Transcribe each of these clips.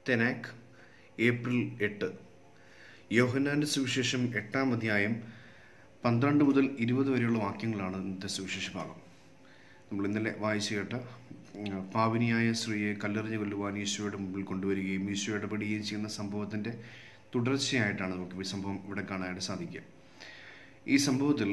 തെനാക്ക് April എട്ട് യോഹന്നാൻ്റെ സുവിശേഷം എട്ടാം അധ്യായം പന്ത്രണ്ട് മുതൽ ഇരുപത് വരെയുള്ള വാക്യങ്ങളാണ് ഇന്നത്തെ സുവിശേഷ ഭാഗം നമ്മൾ ഇന്നലെ വായിച്ചു കേട്ട ഉം, പാപിനിയായ സ്ത്രീയെ കല്ലെറിഞ്ഞ് കൊല്ലുവാൻ ഈശോയുടെ മുമ്പിൽ കൊണ്ടുവരികയും ഈശോ ഇടപെടുകയും ചെയ്യുന്ന സംഭവത്തിൻ്റെ തുടർച്ചയായിട്ടാണ് നമുക്ക് ഈ സംഭവം ഇവിടെ കാണാനായിട്ട് സാധിക്കുക ഈ സംഭവത്തിൽ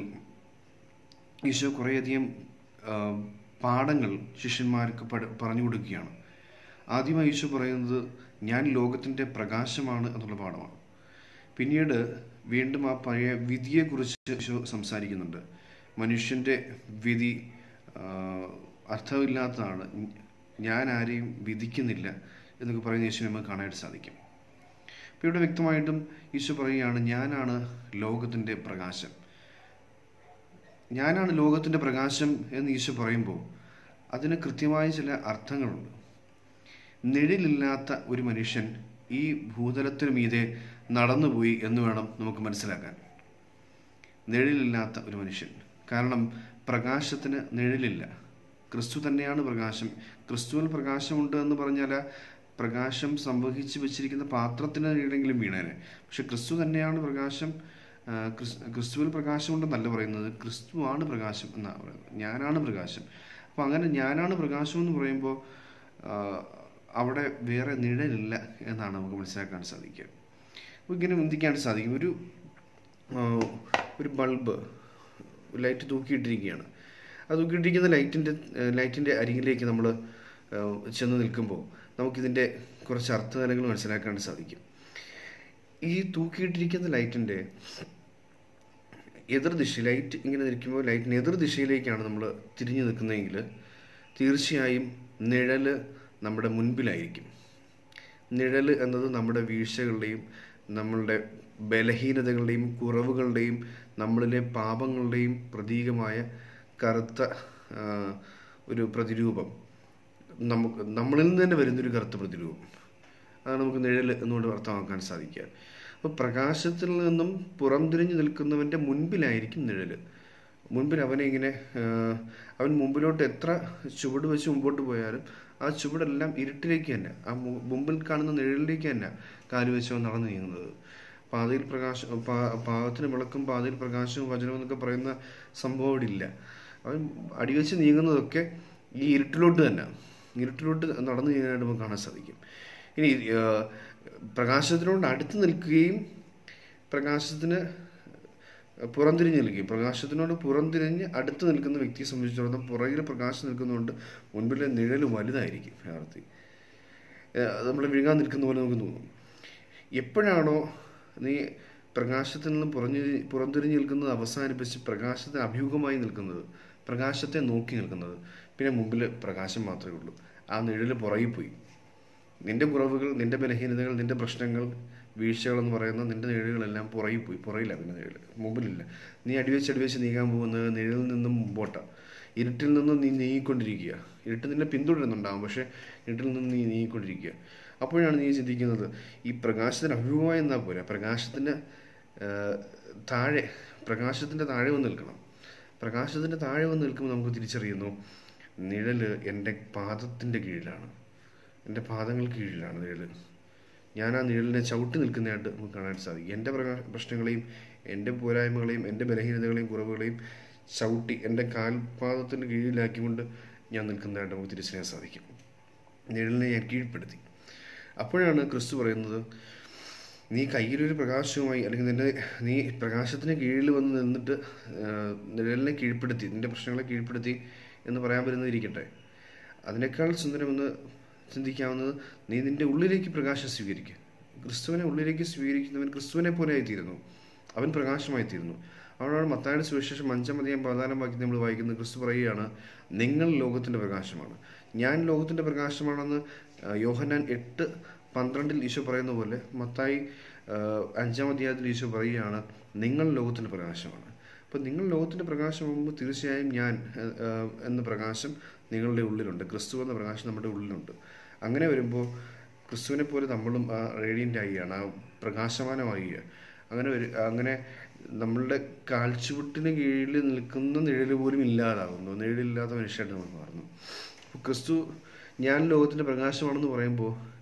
ഈശോ കുറേയധികം ആ, പാഠങ്ങൾ ശിഷ്യന്മാർക്ക് പഠ- പറഞ്ഞു കൊടുക്കുകയാണ് ആദ്യമായി ഈശോ പറയുന്നത് ഞാൻ ലോകത്തിൻ്റെ പ്രകാശമാണ് എന്നുള്ള പാഠമാണ് പിന്നീട് വീണ്ടും ആ പഴയ വിധിയെക്കുറിച്ച് ഈശോ സംസാരിക്കുന്നുണ്ട് മനുഷ്യൻ്റെ വിധി ആ, അർത്ഥമില്ലാത്തതാണ് ഞാൻ ആരെയും വിധിക്കുന്നില്ല എന്നൊക്കെ പറയുന്ന യേശു നമുക്ക് കാണാനായിട്ട് സാധിക്കും അപ്പോൾ ഇവിടെ വ്യക്തമായിട്ടും ഈശോ പറയുകയാണ് ഞാനാണ് ലോകത്തിൻ്റെ പ്രകാശം ഞാനാണ് ലോകത്തിൻ്റെ പ്രകാശം എന്ന് ഈശോ പറയുമ്പോൾ അതിന് കൃത്യമായ ചില അർത്ഥങ്ങളുണ്ട് നിഴലില്ലാത്ത ഒരു മനുഷ്യൻ ഈ ഭൂതലത്തിന് മീതെ നടന്നുപോയി എന്ന് വേണം നമുക്ക് മനസ്സിലാക്കാൻ നിഴലില്ലാത്ത ഒരു മനുഷ്യൻ കാരണം പ്രകാശത്തിന് നിഴലില്ല ക്രിസ്തു തന്നെയാണ് പ്രകാശം ക്രിസ്തുവിൽ പ്രകാശമുണ്ട് എന്ന് പറഞ്ഞാൽ പ്രകാശം സംവഹിച്ച് വെച്ചിരിക്കുന്ന പാത്രത്തിന് നിഴലെങ്കിലും വീണേനെ പക്ഷെ ക്രിസ്തു തന്നെയാണ് പ്രകാശം ആ, ക്രിസ്- ക്രിസ്തുവിൽ പ്രകാശമുണ്ടെന്നല്ല പറയുന്നത് ക്രിസ്തുവാണ് പ്രകാശം എന്നാണ് പറയുന്നത് ഞാനാണ് പ്രകാശം അപ്പോൾ അങ്ങനെ ഞാനാണ് പ്രകാശം എന്ന് പറയുമ്പോൾ ആ, അവിടെ വേറെ നിഴലില്ല എന്നാണ് നമുക്ക് മനസ്സിലാക്കാൻ സാധിക്കുക അപ്പോൾ ഇങ്ങനെ ചിന്തിക്കാൻ സാധിക്കും ഒരു ആ, ഒരു ബൾബ് ലൈറ്റ് തൂക്കിയിട്ടിരിക്കുകയാണ് ആ തൂക്കിയിട്ടിരിക്കുന്ന ലൈറ്റിൻ്റെ ലൈറ്റിൻ്റെ അരികിലേക്ക് നമ്മൾ ചെന്ന് നിൽക്കുമ്പോൾ നമുക്കിതിൻ്റെ കുറച്ച് അർത്ഥതലങ്ങൾ മനസ്സിലാക്കാൻ സാധിക്കും ഈ തൂക്കിയിട്ടിരിക്കുന്ന ലൈറ്റിൻ്റെ എതിർദിശ ലൈറ്റ് ഇങ്ങനെ നിൽക്കുമ്പോൾ ലൈറ്റിന് എതിർദിശയിലേക്കാണ് നമ്മൾ തിരിഞ്ഞു നിൽക്കുന്നതെങ്കിൽ തീർച്ചയായും നിഴൽ നമ്മുടെ മുൻപിലായിരിക്കും നിഴൽ എന്നത് നമ്മുടെ വീഴ്ചകളുടെയും നമ്മളുടെ ബലഹീനതകളുടെയും കുറവുകളുടെയും നമ്മളിലെ പാപങ്ങളുടെയും പ്രതീകമായ കറുത്ത ആ, ഒരു പ്രതിരൂപം നമുക്ക് നമ്മളിൽ നിന്ന് തന്നെ വരുന്നൊരു കറുത്ത പ്രതിരൂപം അതാണ് നമുക്ക് നിഴൽ എന്നുകൊണ്ട് അർത്ഥമാക്കാൻ സാധിക്കുക അപ്പോൾ പ്രകാശത്തിൽ നിന്നും പുറംതിരിഞ്ഞു നിൽക്കുന്നവൻ്റെ മുൻപിലായിരിക്കും നിഴൽ മുൻപിൽ അവനെ ഇങ്ങനെ ആ, അവൻ മുമ്പിലോട്ട് എത്ര ചുവട് വെച്ച് മുമ്പോട്ട് പോയാലും ആ ചുവടെല്ലാം ഇരുട്ടിലേക്ക് തന്നെ ആ മു- മുമ്പിൽ കാണുന്ന നിഴലിലേക്ക് തന്നെ കാല് വെച്ച് അവൻ നടന്നു നീങ്ങുന്നത് പാതയിൽ പ്രകാശം പാ- പാകത്തിന് വിളക്കും പാതയിൽ പ്രകാശവും വചനവും എന്നൊക്കെ പറയുന്ന സംഭവം ഇവിടെ ഇല്ല അവൻ അടിവെച്ച് നീങ്ങുന്നതൊക്കെ ഈ ഇരുട്ടിലോട്ട് തന്നെ ഇരുട്ടിലോട്ട് നടന്നു നീങ്ങാനായിട്ട് നമുക്ക് കാണാൻ സാധിക്കും ഇനി ആ, പ്രകാശത്തിനോട് അടുത്ത് നിൽക്കുകയും പ്രകാശത്തിന് പുറംതിരിഞ്ഞ് നിൽക്കുകയും പ്രകാശത്തിനോട് പുറംതിരിഞ്ഞ് അടുത്ത് നിൽക്കുന്ന വ്യക്തിയെ സംബന്ധിച്ചിടത്തോളം പുറകിൽ പ്രകാശം നിൽക്കുന്നതുകൊണ്ട് മുൻപിലെ നിഴൽ വലുതായിരിക്കും യഥാർത്ഥത്തിൽ നമ്മൾ വിഴുങ്ങാൻ നിൽക്കുന്ന പോലെ നമുക്ക് തോന്നും എപ്പോഴാണോ നീ പ്രകാശത്തിൽ നിന്നും പുറഞ്ഞു പുറംതിരിഞ്ഞ് നിൽക്കുന്നത് അവസാനിപ്പിച്ച് പ്രകാശത്തിന് അഭിമുഖമായി നിൽക്കുന്നത് പ്രകാശത്തെ നോക്കി നിൽക്കുന്നത് പിന്നെ മുമ്പിൽ പ്രകാശം മാത്രമേ ഉള്ളൂ ആ നിഴൽ പുറകിൽ പോയി നിന്റെ കുറവുകൾ നിന്റെ ബലഹീനതകൾ നിന്റെ പ്രശ്നങ്ങൾ വീഴ്ചകൾ എന്ന് പറയുന്ന നിന്റെ നിഴലുകളെല്ലാം പുറകിൽ പോയി പുറയില്ല പിന്നെ നിഴൽ മുമ്പിലില്ല നീ അടിവെച്ച് അടിവെച്ച് നീങ്ങാൻ പോകുന്നത് നിഴലിൽ നിന്നും മുമ്പോട്ടാണ് ഇരുട്ടിൽ നിന്നും നീ നീങ്ങിക്കൊണ്ടിരിക്കുക ഇരുട്ട് നിന്നെ പിന്തുടരുന്നുണ്ടാവും പക്ഷേ ഇരുട്ടിൽ നിന്നും നീ നീങ്ങിക്കൊണ്ടിരിക്കുക അപ്പോഴാണ് നീ ചിന്തിക്കുന്നത് ഈ പ്രകാശത്തിന് അഭിമുഖമായി എന്നാൽ പോരാ പ്രകാശത്തിന് ആ, താഴെ പ്രകാശത്തിൻ്റെ താഴെ വന്ന് നിൽക്കണം പ്രകാശത്തിൻ്റെ താഴെ വന്ന് നിൽക്കുമ്പോൾ നമുക്ക് തിരിച്ചറിയുന്നു നിഴൽ എൻ്റെ പാദത്തിൻ്റെ കീഴിലാണ് എൻ്റെ പാദങ്ങൾക്ക് കീഴിലാണ് നിഴൽ ഞാൻ ആ നിഴലിനെ ചവിട്ടി നിൽക്കുന്നതായിട്ട് നമുക്ക് കാണാൻ സാധിക്കും എൻ്റെ പ്രകാ പ്രശ്നങ്ങളെയും എൻ്റെ പോരായ്മകളെയും എൻ്റെ ബലഹീനതകളെയും കുറവുകളെയും ചവിട്ടി എൻ്റെ കാൽപാദത്തിന് കീഴിലാക്കിക്കൊണ്ട് ഞാൻ നിൽക്കുന്നതായിട്ട് നമുക്ക് തിരിച്ചറിയാൻ സാധിക്കും നിഴലിനെ ഞാൻ കീഴ്പ്പെടുത്തി അപ്പോഴാണ് ക്രിസ്തു പറയുന്നത് നീ കയ്യിലൊരു പ്രകാശവുമായി അല്ലെങ്കിൽ നിന്റെ നീ പ്രകാശത്തിന് കീഴിൽ വന്ന് നിന്നിട്ട് ആ, നിഴലിനെ കീഴ്പ്പെടുത്തി നിന്റെ പ്രശ്നങ്ങളെ കീഴ്പ്പെടുത്തി എന്ന് പറയാൻ വരുന്നതിരിക്കട്ടെ അതിനേക്കാൾ സുന്ദരമെന്ന് ചിന്തിക്കാവുന്നത് നീ നിന്റെ ഉള്ളിലേക്ക് പ്രകാശം സ്വീകരിക്കുക ക്രിസ്തുവിനെ ഉള്ളിലേക്ക് സ്വീകരിക്കുന്നവൻ ക്രിസ്തുവിനെ പോലെ ആയിത്തീരുന്നു അവൻ പ്രകാശമായി തീരുന്നു അവിടെയാണ് മത്തായുടെ സുവിശേഷം അഞ്ചാം അധികം പതിനാലാം വാക്യം നമ്മൾ വായിക്കുന്നത് ക്രിസ്തു പറയുകയാണ് നിങ്ങൾ ലോകത്തിൻ്റെ പ്രകാശമാണ് ഞാൻ ലോകത്തിൻ്റെ പ്രകാശമാണെന്ന് ആ, യോഹന്നാൻ എട്ട് പന്ത്രണ്ടിൽ ഈശോ പറയുന്ന പോലെ മത്തായി ആ, അഞ്ചാം അധ്യായത്തിൽ ഈശോ പറയുകയാണ് നിങ്ങൾ ലോകത്തിൻ്റെ പ്രകാശമാണ് അപ്പോൾ നിങ്ങൾ ലോകത്തിൻ്റെ പ്രകാശമാകുമ്പോൾ തീർച്ചയായും ഞാൻ ആ, ആ, എന്ന പ്രകാശം നിങ്ങളുടെ ഉള്ളിലുണ്ട് ക്രിസ്തു എന്ന പ്രകാശം നമ്മുടെ ഉള്ളിലുണ്ട് അങ്ങനെ വരുമ്പോൾ ക്രിസ്തുവിനെ പോലെ നമ്മളും ആ റേഡിയൻ്റ് ആവുകയാണ് ആ പ്രകാശമാനമാവുക അങ്ങനെ ഒരു അങ്ങനെ നമ്മളുടെ കാൽച്ചുവട്ടിന് കീഴിൽ നിൽക്കുന്ന നിഴൽ പോലും ഇല്ലാതാകുന്നു നിഴലില്ലാത്ത മനുഷ്യരായിട്ട് നമ്മൾ മാറുന്നു അപ്പോൾ ക്രിസ്തു ഞാൻ ലോകത്തിൻ്റെ പ്രകാശമാണെന്ന് പറയുമ്പോൾ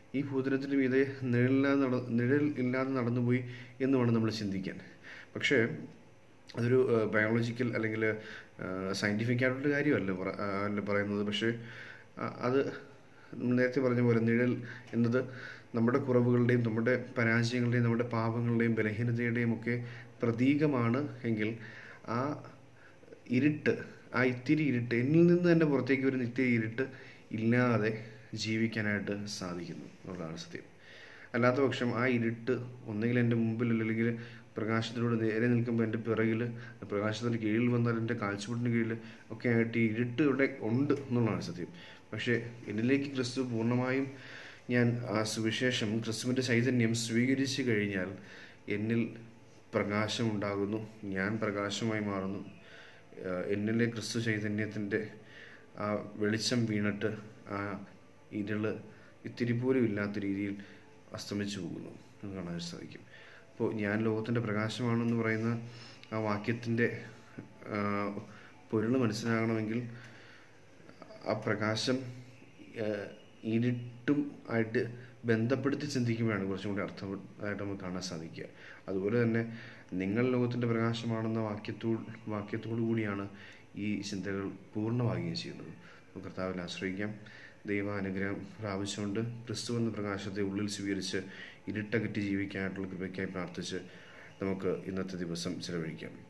ഈ ഭൂതലത്തിന് മീതെ നിഴലില്ലാതെ നട നിഴൽ ഇല്ലാതെ നടന്നുപോയി എന്ന് വേണം നമ്മൾ ചിന്തിക്കാൻ പക്ഷേ അതൊരു ബയോളജിക്കൽ അല്ലെങ്കിൽ സയൻറ്റിഫിക് ആയിട്ടുള്ള കാര്യമല്ല പറ- ആ, അല്ല പറയുന്നത് പക്ഷേ ആ, അത് നമ്മൾ നേരത്തെ പറഞ്ഞ പോലെ നിഴൽ എന്നത് നമ്മുടെ കുറവുകളുടെയും നമ്മുടെ പരാജയങ്ങളുടെയും നമ്മുടെ പാപങ്ങളുടെയും ബലഹീനതയുടെയും ഒക്കെ പ്രതീകമാണ് എങ്കിൽ ആ ഇരുട്ട് ആ ഇത്തിരി ഇരുട്ട് എന്നിൽ നിന്ന് തന്നെ പുറത്തേക്ക് വരുന്ന ഇത്തിരി ഇരുട്ട് ഇല്ലാതെ ജീവിക്കാനായിട്ട് സാധിക്കുന്നു എന്നുള്ളതാണ് സത്യം അല്ലാത്ത പക്ഷം ആ ഇരുട്ട് ഒന്നെങ്കിൽ എൻ്റെ മുമ്പിൽ അല്ലെങ്കിൽ പ്രകാശത്തിലൂടെ നേരെ നിൽക്കുമ്പോൾ എൻ്റെ പിറകിൽ പ്രകാശത്തിൻ്റെ കീഴിൽ വന്നാൽ എൻ്റെ കാഴ്ചപ്പാട്ടിന് കീഴിൽ ഒക്കെ ആയിട്ട് ഈ ഇരുട്ട് ഇവിടെ ഉണ്ട് എന്നുള്ളതാണ് സത്യം പക്ഷേ എന്നിലേക്ക് ക്രിസ്തു പൂർണ്ണമായും ഞാൻ ആ സുവിശേഷം ക്രിസ്തുവിൻ്റെ ചൈതന്യം സ്വീകരിച്ചു കഴിഞ്ഞാൽ എന്നിൽ പ്രകാശം ഉണ്ടാകുന്നു ഞാൻ പ്രകാശമായി മാറുന്നു ആഹ് എന്നിലെ ക്രിസ്തു ചൈതന്യത്തിൻ്റെ ആ വെളിച്ചം വീണിട്ട് ആ ഇരുള് ഇത്തിരി പോലും ഇല്ലാത്ത രീതിയിൽ അസ്തമിച്ചു പോകുന്നു എന്ന് കാണാൻ സാധിക്കും അപ്പോൾ ഞാൻ ലോകത്തിൻ്റെ പ്രകാശമാണെന്ന് പറയുന്ന ആ വാക്യത്തിൻ്റെ പൊരുൾ മനസ്സിലാകണമെങ്കിൽ ആ പ്രകാശം ആഹ് ഇരുട്ടും ആയിട്ട് ബന്ധപ്പെടുത്തി ചിന്തിക്കുമ്പോഴാണ് കുറച്ചും കൂടി അർത്ഥമായിട്ട് നമുക്ക് കാണാൻ സാധിക്കുക അതുപോലെ തന്നെ നിങ്ങൾ ലോകത്തിൻ്റെ പ്രകാശമാണെന്ന വാക്യത്തോ വാക്യത്തോടു കൂടിയാണ് ഈ ചിന്തകൾ പൂർണ്ണമാകുകയും ചെയ്യുന്നത് നമുക്ക് കർത്താവിൽ ആശ്രയിക്കാം ദൈവാനുഗ്രഹം പ്രാപിച്ചുകൊണ്ട് ക്രിസ്തു എന്ന പ്രകാശത്തെ ഉള്ളിൽ സ്വീകരിച്ച് ഇരുട്ടകറ്റി ജീവിക്കാനായിട്ടുള്ള കൃപയ്ക്കായി പ്രാർത്ഥിച്ച് നമുക്ക് ഇന്നത്തെ ദിവസം ചിലവഴിക്കാം